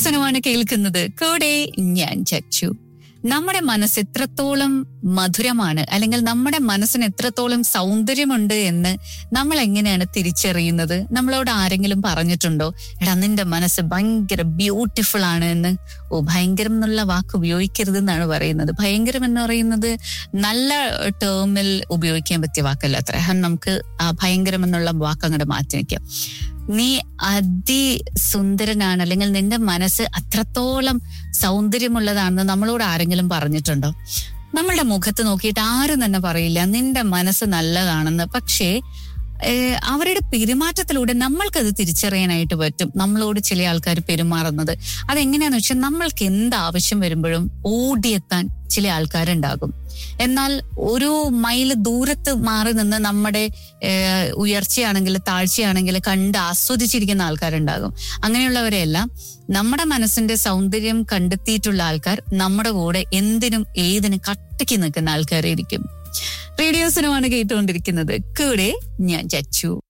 സിനിമയാണ് കേൾക്കുന്നത് കൂടെ ഞാൻ ചച്ചു നമ്മുടെ മനസ്സ് എത്രത്തോളം മധുരമാണ് അല്ലെങ്കിൽ നമ്മുടെ മനസ്സിന് എത്രത്തോളം സൗന്ദര്യമുണ്ട് എന്ന് നമ്മൾ എങ്ങനെയാണ് തിരിച്ചറിയുന്നത് നമ്മളോട് ആരെങ്കിലും പറഞ്ഞിട്ടുണ്ടോ എടാ നിന്റെ മനസ്സ് ഭയങ്കര ബ്യൂട്ടിഫുൾ ആണ് എന്ന് ഓ ഭയങ്കരം എന്നുള്ള വാക്ക് ഉപയോഗിക്കരുത് എന്നാണ് പറയുന്നത് ഭയങ്കരം എന്ന് പറയുന്നത് നല്ല ടേമിൽ ഉപയോഗിക്കാൻ പറ്റിയ വാക്കല്ല അത്ര നമുക്ക് ആ ഭയങ്കരം എന്നുള്ള വാക്ക് അങ്ങോട്ട് മാറ്റി വെക്കാം നീ അതിസുന്ദരനാണ് അല്ലെങ്കിൽ നിന്റെ മനസ്സ് അത്രത്തോളം സൗന്ദര്യമുള്ളതാണെന്ന് നമ്മളോട് ആരെങ്കിലും പറഞ്ഞിട്ടുണ്ടോ നമ്മളുടെ മുഖത്ത് നോക്കിയിട്ട് ആരും തന്നെ പറയില്ല നിന്റെ മനസ്സ് നല്ലതാണെന്ന് പക്ഷേ ഏഹ് അവരുടെ പെരുമാറ്റത്തിലൂടെ നമ്മൾക്കത് തിരിച്ചറിയാനായിട്ട് പറ്റും നമ്മളോട് ചില ആൾക്കാർ പെരുമാറുന്നത് അതെങ്ങനെയാന്ന് വെച്ചാൽ നമ്മൾക്ക് എന്ത് ആവശ്യം വരുമ്പോഴും ഓടിയെത്താൻ ചില ആൾക്കാരുണ്ടാകും എന്നാൽ ഒരു മൈൽ ദൂരത്ത് മാറി നിന്ന് നമ്മുടെ ഏഹ് ഉയർച്ചയാണെങ്കിൽ താഴ്ചയാണെങ്കിൽ കണ്ട് ആസ്വദിച്ചിരിക്കുന്ന ആൾക്കാരുണ്ടാകും അങ്ങനെയുള്ളവരെല്ലാം നമ്മുടെ മനസ്സിന്റെ സൗന്ദര്യം കണ്ടെത്തിയിട്ടുള്ള ആൾക്കാർ നമ്മുടെ കൂടെ എന്തിനും ഏതിനും കട്ടയ്ക്ക് നിൽക്കുന്ന ആൾക്കാരായിരിക്കും റേഡിയോ സിനിമയാണ് കേട്ടുകൊണ്ടിരിക്കുന്നത് കൂടെ ഞാൻ ചച്ചു